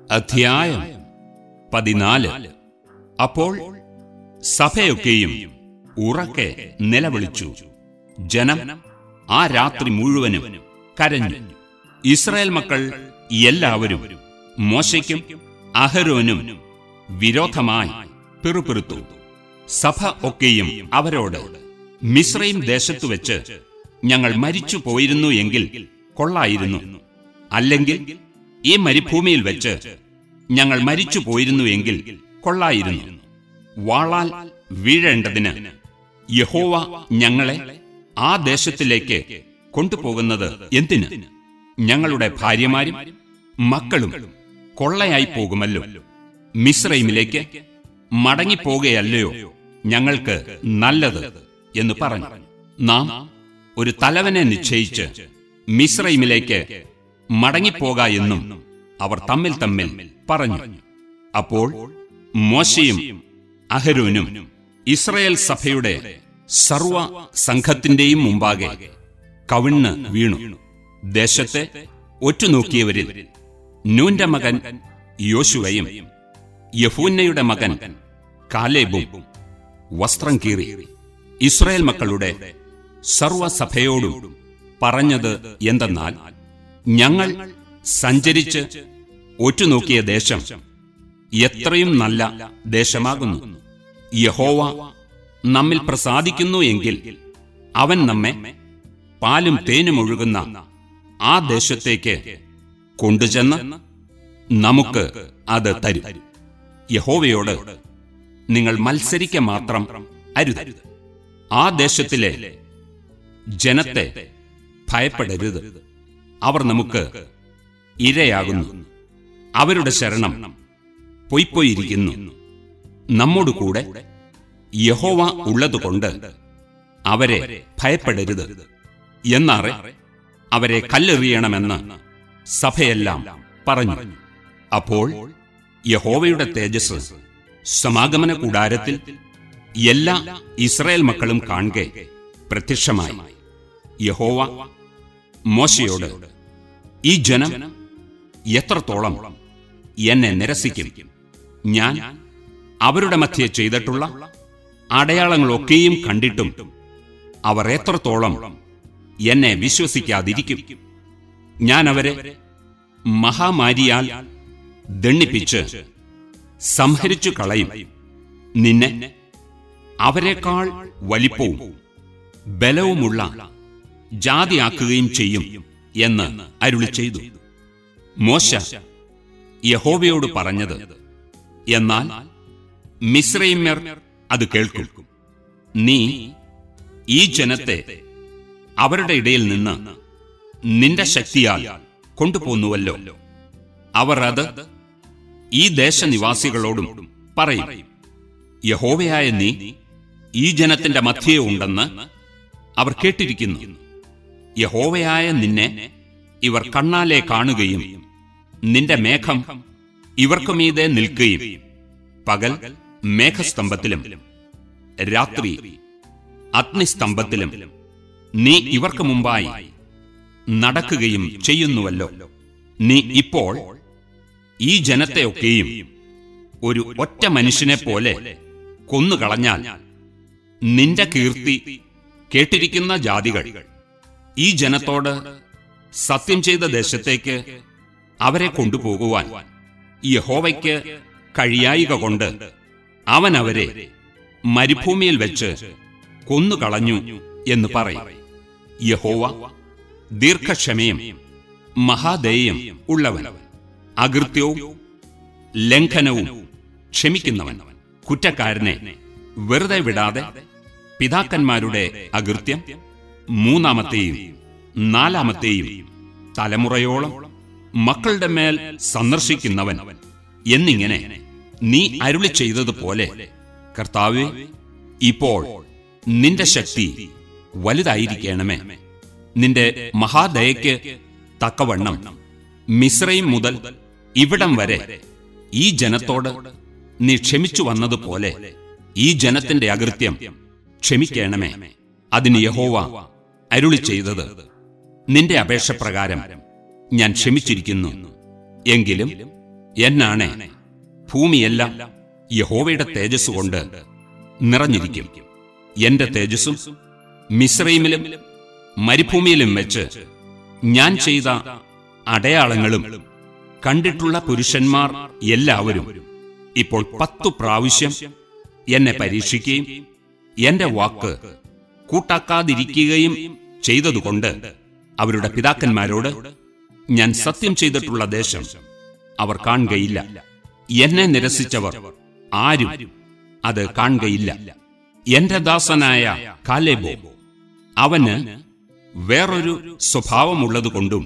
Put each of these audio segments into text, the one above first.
അധ്യായം പതിനാല് അപ്പോൾ സഭയൊക്കെയും ഉറക്കെ നിലവിളിച്ചു ജനം ആ രാത്രി മുഴുവനും കരഞ്ഞു ഇസ്രായേൽ മക്കൾ എല്ലാവരും മോശയ്ക്കും അഹരോനും വിരോധമായി പിറുപിറുത്തു സഭ ഒക്കെയും അവരോട് മിശ്രയും ദേശത്തു വെച്ച് ഞങ്ങൾ മരിച്ചു പോയിരുന്നു എങ്കിൽ കൊള്ളായിരുന്നു അല്ലെങ്കിൽ ഈ മരുഭൂമിയിൽ വെച്ച് ഞങ്ങൾ മരിച്ചു പോയിരുന്നു എങ്കിൽ കൊള്ളായിരുന്നു വാളാൽ വീഴേണ്ടതിന് യഹോവ ഞങ്ങളെ ആ ദേശത്തിലേക്ക് കൊണ്ടുപോകുന്നത് എന്തിന് ഞങ്ങളുടെ ഭാര്യമാരും മക്കളും കൊള്ളയായി പോകുമല്ലോ മിശ്രൈമിലേക്ക് മടങ്ങിപ്പോകുകയല്ലയോ ഞങ്ങൾക്ക് നല്ലത് എന്ന് പറഞ്ഞു നാം ഒരു തലവനെ നിശ്ചയിച്ച് മിശ്രൈമിലേക്ക് മടങ്ങിപ്പോക എന്നും അവർ തമ്മിൽ തമ്മിൽ പറഞ്ഞു അപ്പോൾ മോശയും അഹരോനും ഇസ്രയേൽ സഭയുടെ സർവ സംഘത്തിന്റെയും മുമ്പാകെ കവിണ്ണ് വീണു ദേശത്തെ ഒറ്റുനോക്കിയവരിൽ നൂന്റെ മകൻ യോശുവയും യഫൂന്നയുടെ മകൻ കാലേബും വസ്ത്രം കീറി ഇസ്രായേൽ മക്കളുടെ സർവസഭയോടും പറഞ്ഞത് എന്തെന്നാൽ ഞങ്ങൾ സഞ്ചരിച്ച് ഒറ്റുനോക്കിയ ദേശം എത്രയും നല്ല ദേശമാകുന്നു യഹോവ നമ്മിൽ പ്രസാദിക്കുന്നു എങ്കിൽ അവൻ നമ്മെ പാലും തേനും ഒഴുകുന്ന ആ ദേശത്തേക്ക് കൊണ്ടുചെന്ന് നമുക്ക് അത് തരും യഹോവയോട് നിങ്ങൾ മത്സരിക്ക മാത്രം അരുത് ആ ദേശത്തിലെ ജനത്തെ ഭയപ്പെടരുത് അവർ നമുക്ക് ഇരയാകുന്നു അവരുടെ ശരണം പൊയ്പോയിരിക്കുന്നു നമ്മോട് കൂടെ യഹോവ ഉള്ളതുകൊണ്ട് അവരെ ഭയപ്പെടരുത് എന്നാറെ അവരെ കല്ലെറിയണമെന്ന് സഭയെല്ലാം പറഞ്ഞു അപ്പോൾ യഹോവയുടെ തേജസ് സമാഗമന കൂടാരത്തിൽ എല്ലാ ഇസ്രായേൽ മക്കളും കാണെ പ്രത്യക്ഷമായി യഹോവ മോശയോട് ഈ ജനം എത്രത്തോളം എന്നെ നിരസിക്കും ഞാൻ അവരുടെ മധ്യേ ചെയ്തിട്ടുള്ള അടയാളങ്ങളൊക്കെയും കണ്ടിട്ടും അവർ എത്രത്തോളം എന്നെ വിശ്വസിക്കാതിരിക്കും ഞാൻ അവരെ മഹാമാരിയാൽ ദണ്ണിപ്പിച്ച് സംഹരിച്ചു കളയും നിന്നെ അവരെക്കാൾ വലിപ്പവും ബലവുമുള്ള ജാതിയാക്കുകയും ചെയ്യും എന്ന് അരുളി ചെയ്തു മോശ യഹോവയോട് പറഞ്ഞത് എന്നാൽ മിശ്രൈമ്യർ അത് കേൾക്കും നീ ഈ ജനത്തെ അവരുടെ ഇടയിൽ നിന്ന് നിന്റെ ശക്തിയാൽ കൊണ്ടുപോന്നുവല്ലോ അവർ അത് ഈ ദേശനിവാസികളോടും പറയും യഹോവയായ നീ ഈ ജനത്തിന്റെ മധ്യേ ഉണ്ടെന്ന് അവർ കേട്ടിരിക്കുന്നു യഹോവയായ നിന്നെ ഇവർ കണ്ണാലെ കാണുകയും നിന്റെ മേഘം ഇവർക്കു മീതെ നിൽക്കുകയും പകൽ മേഘസ്തംഭത്തിലും രാത്രി അഗ്നിസ്തംഭത്തിലും നീ ഇവർക്ക് മുമ്പായി നടക്കുകയും ചെയ്യുന്നുവല്ലോ നീ ഇപ്പോൾ ഈ ജനത്തെയൊക്കെയും ഒരു ഒറ്റ മനുഷ്യനെ പോലെ കൊന്നുകളഞ്ഞാൽ നിന്റെ കീർത്തി കേട്ടിരിക്കുന്ന ജാതികൾ ഈ ജനത്തോട് സത്യം ചെയ്ത ദേശത്തേക്ക് അവരെ കൊണ്ടുപോകുവാൻ യഹോവയ്ക്ക് കഴിയായിക കൊണ്ട് അവൻ അവരെ മരുഭൂമിയിൽ വെച്ച് കൊന്നുകളഞ്ഞു എന്ന് പറയും യഹോവ ദീർഘക്ഷമയും മഹാദയും ഉള്ളവൻ അകൃത്യവും ലംഘനവും ക്ഷമിക്കുന്നവൻ കുറ്റക്കാരനെ വെറുതെ വിടാതെ പിതാക്കന്മാരുടെ അകൃത്യം മൂന്നാമത്തെയും നാലാമത്തെയും തലമുറയോളം മക്കളുടെ മേൽ സന്ദർശിക്കുന്നവൻ എന്നിങ്ങനെ നീ അരുളി ചെയ്തതുപോലെ കർത്താവെ ഇപ്പോൾ നിന്റെ ശക്തി വലുതായിരിക്കണമേ നിന്റെ മഹാദയയ്ക്ക് തക്കവണ്ണം മിശ്രയും മുതൽ ഇവിടം വരെ ഈ ജനത്തോട് നീ ക്ഷമിച്ചു വന്നതുപോലെ ഈ ജനത്തിന്റെ അകൃത്യം ക്ഷമിക്കണമേ അതിന് യഹോവ അരുളി ചെയ്തത് നിന്റെ അപേക്ഷ പ്രകാരം ഞാൻ ക്ഷമിച്ചിരിക്കുന്നു എങ്കിലും എന്നാണ് ഭൂമിയെല്ലാം യഹോവയുടെ തേജസ് കൊണ്ട് നിറഞ്ഞിരിക്കും എന്റെ തേജസ്സും മിശ്രൈമിലും മരുഭൂമിയിലും വെച്ച് ഞാൻ ചെയ്ത അടയാളങ്ങളും കണ്ടിട്ടുള്ള പുരുഷന്മാർ എല്ലാവരും ഇപ്പോൾ പത്തു പ്രാവശ്യം എന്നെ പരീക്ഷിക്കുകയും എന്റെ വാക്ക് കൂട്ടാക്കാതിരിക്കുകയും ചെയ്തതുകൊണ്ട് അവരുടെ പിതാക്കന്മാരോട് ഞാൻ സത്യം ചെയ്തിട്ടുള്ള ദേശം അവർ കാണുകയില്ല എന്നെ നിരസിച്ചവർ ആരും അത് കാണുകയില്ല എന്റെ ദാസനായ കാലേബോ അവന് വേറൊരു സ്വഭാവമുള്ളതുകൊണ്ടും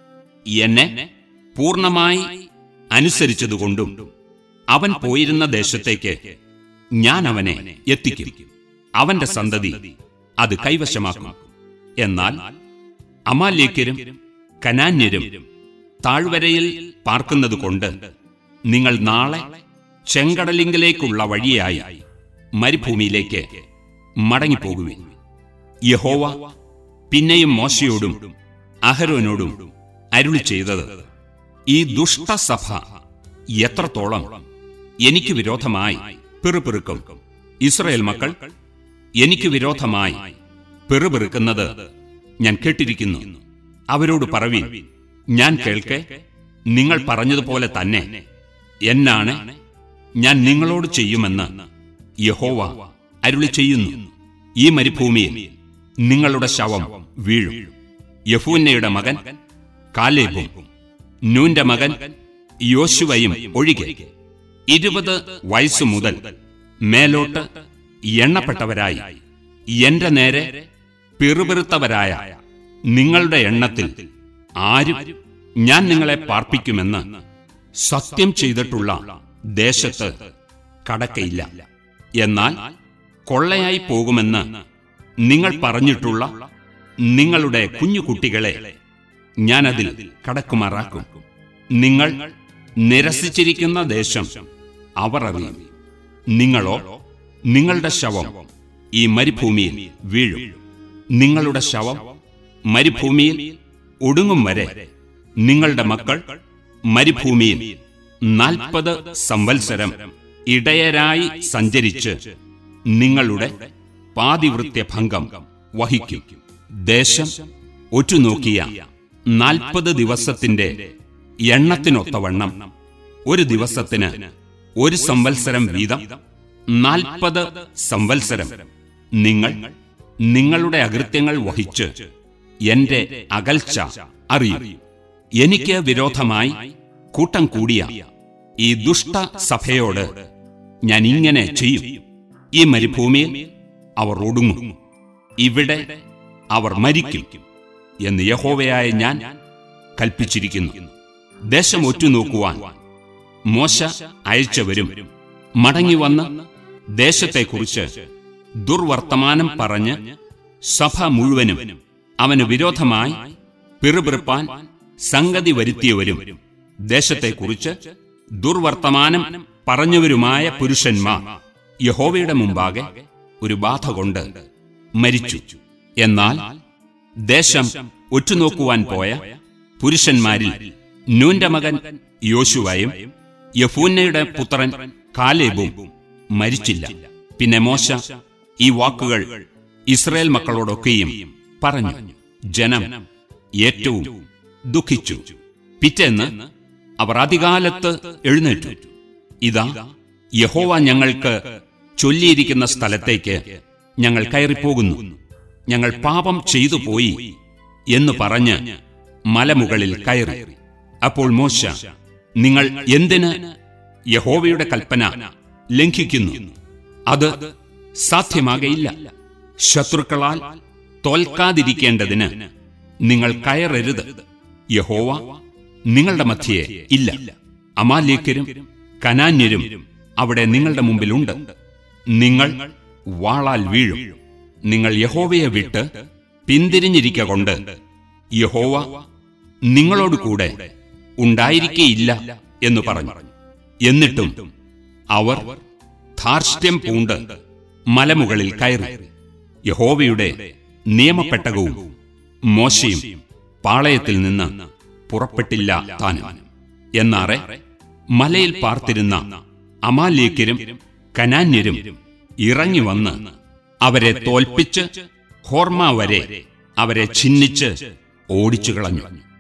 എന്നെ പൂർണ്ണമായി അനുസരിച്ചതുകൊണ്ടും അവൻ പോയിരുന്ന ദേശത്തേക്ക് ഞാൻ അവനെ എത്തിക്കും അവന്റെ സന്തതി അത് കൈവശമാക്കും എന്നാൽ അമാല്യക്കരും കനാന്യരും താഴ്വരയിൽ പാർക്കുന്നതുകൊണ്ട് നിങ്ങൾ നാളെ ചെങ്കടലിങ്കലേക്കുള്ള വഴിയായി മരുഭൂമിയിലേക്ക് മടങ്ങിപ്പോകുവിൻ യഹോവ പിന്നെയും മോശയോടും അഹരോനോടും അരുളി ചെയ്തത് ഈ ദുഷ്ടസഭ എത്രത്തോളം എനിക്ക് വിരോധമായി പിറുപിറുക്കും ഇസ്രയേൽ മക്കൾ എനിക്ക് വിരോധമായി പിറുപിറുക്കുന്നത് ഞാൻ കേട്ടിരിക്കുന്നു അവരോട് പറവീൻ ഞാൻ കേൾക്കെ നിങ്ങൾ പറഞ്ഞതുപോലെ തന്നെ എന്നാണ് ഞാൻ നിങ്ങളോട് ചെയ്യുമെന്ന് യഹോവ അരുളി ചെയ്യുന്നു ഈ മരുഭൂമിയിൽ നിങ്ങളുടെ ശവം വീഴും യഫൂന്നയുടെ മകൻ കാലേബും നൂന്റെ മകൻ യോശുവയും ഒഴികെ ഇരുപത് വയസ്സു മുതൽ മേലോട്ട് എണ്ണപ്പെട്ടവരായി എന്റെ നേരെ പിറുപിറുത്തവരായ നിങ്ങളുടെ എണ്ണത്തിൽ ആരും ഞാൻ നിങ്ങളെ പാർപ്പിക്കുമെന്ന് സത്യം ചെയ്തിട്ടുള്ള ദേശത്ത് കടക്കയില്ല എന്നാൽ കൊള്ളയായി പോകുമെന്ന് നിങ്ങൾ പറഞ്ഞിട്ടുള്ള നിങ്ങളുടെ കുഞ്ഞുകുട്ടികളെ ഞാനതിൽ കടക്കുമാറാക്കും നിങ്ങൾ നിരസിച്ചിരിക്കുന്ന ദേശം അവർ അറിയും നിങ്ങളോ നിങ്ങളുടെ ശവം ഈ മരുഭൂമിയിൽ വീഴും നിങ്ങളുടെ ശവം മരുഭൂമിയിൽ ഒടുങ്ങും വരെ നിങ്ങളുടെ മക്കൾ മരുഭൂമിയിൽ നാൽപ്പത് സംവത്സരം ഇടയരായി സഞ്ചരിച്ച് നിങ്ങളുടെ പാതിവൃത്യഭംഗം വഹിക്കും ദേശം ഒറ്റുനോക്കിയ നാൽപ്പത് ദിവസത്തിന്റെ എണ്ണത്തിനൊത്തവണ്ണം ഒരു ദിവസത്തിന് ഒരു സംവത്സരം വീതം നാൽപ്പത് സംവത്സരം നിങ്ങൾ നിങ്ങളുടെ അകൃത്യങ്ങൾ വഹിച്ച് എന്റെ അകൽച്ച അറിയും എനിക്ക് വിരോധമായി കൂട്ടം കൂടിയ ഈ ദുഷ്ട സഭയോട് ഞാൻ ഇങ്ങനെ ചെയ്യും ഈ മരുഭൂമിയിൽ അവർ ഒടുങ്ങും ഇവിടെ അവർ മരിക്കും എന്ന് യഹോവയായ ഞാൻ കൽപ്പിച്ചിരിക്കുന്നു ദേശം ഒറ്റുനോക്കുവാൻ മോശ അയച്ചവരും മടങ്ങി വന്ന് ദേശത്തെക്കുറിച്ച് ദുർവർത്തമാനം പറഞ്ഞ് സഭ മുഴുവനും അവന് വിരോധമായി പിറുപിറുപ്പാൻ സംഗതി വരുത്തിയവരും ദേശത്തെക്കുറിച്ച് ദുർവർത്തമാനം പറഞ്ഞവരുമായ പുരുഷന്മാർ യഹോവയുടെ മുമ്പാകെ ഒരു ബാധ കൊണ്ട് മരിച്ചു എന്നാൽ ദേശം ഒറ്റുനോക്കുവാൻ പോയ പുരുഷന്മാരിൽ നൂന്റെ മകൻ യോശുവയും യഫൂന്നയുടെ പുത്രൻ കാലേബും മരിച്ചില്ല പിന്നെ മോശ ഈ വാക്കുകൾ ഇസ്രയേൽ മക്കളോടൊക്കെയും പറഞ്ഞു ജനം ഏറ്റവും ദുഃഖിച്ചു പിറ്റേന്ന് അവർ അധികാലത്ത് എഴുന്നേറ്റു ഇതാ യഹോവ ഞങ്ങൾക്ക് ചൊല്ലിയിരിക്കുന്ന സ്ഥലത്തേക്ക് ഞങ്ങൾ കയറിപ്പോകുന്നു ഞങ്ങൾ പാപം ചെയ്തു പോയി എന്ന് പറഞ്ഞ് മലമുകളിൽ കയറി അപ്പോൾ മോശ നിങ്ങൾ എന്തിന് യഹോവയുടെ കൽപ്പന ലംഘിക്കുന്നു അത് സാധ്യമാകയില്ല ശത്രുക്കളാൽ തോൽക്കാതിരിക്കേണ്ടതിന് നിങ്ങൾ കയറരുത് യഹോവ നിങ്ങളുടെ മധ്യയെ ഇല്ല അമാലേക്കരും കനാന്യരും അവിടെ നിങ്ങളുടെ മുമ്പിലുണ്ട് നിങ്ങൾ വാളാൽ വീഴും നിങ്ങൾ യഹോവയെ വിട്ട് പിന്തിരിഞ്ഞിരിക്ക കൊണ്ട് യഹോവ നിങ്ങളോട് കൂടെ ഉണ്ടായിരിക്കേയില്ല എന്ന് പറഞ്ഞു എന്നിട്ടും അവർ ധാർഷ്ട്യം പൂണ്ട് മലമുകളിൽ കയറി യഹോവയുടെ നിയമപ്പെട്ടകവും മോശയും പാളയത്തിൽ നിന്ന് പുറപ്പെട്ടില്ല താനും എന്നാറെ മലയിൽ പാർത്തിരുന്ന അമാലേക്കരും കനാന്യരും ഇറങ്ങി വന്ന് അവരെ തോൽപ്പിച്ച് ഹോർമ വരെ അവരെ ഛിന്നിച്ച് ഓടിച്ചു കളഞ്ഞു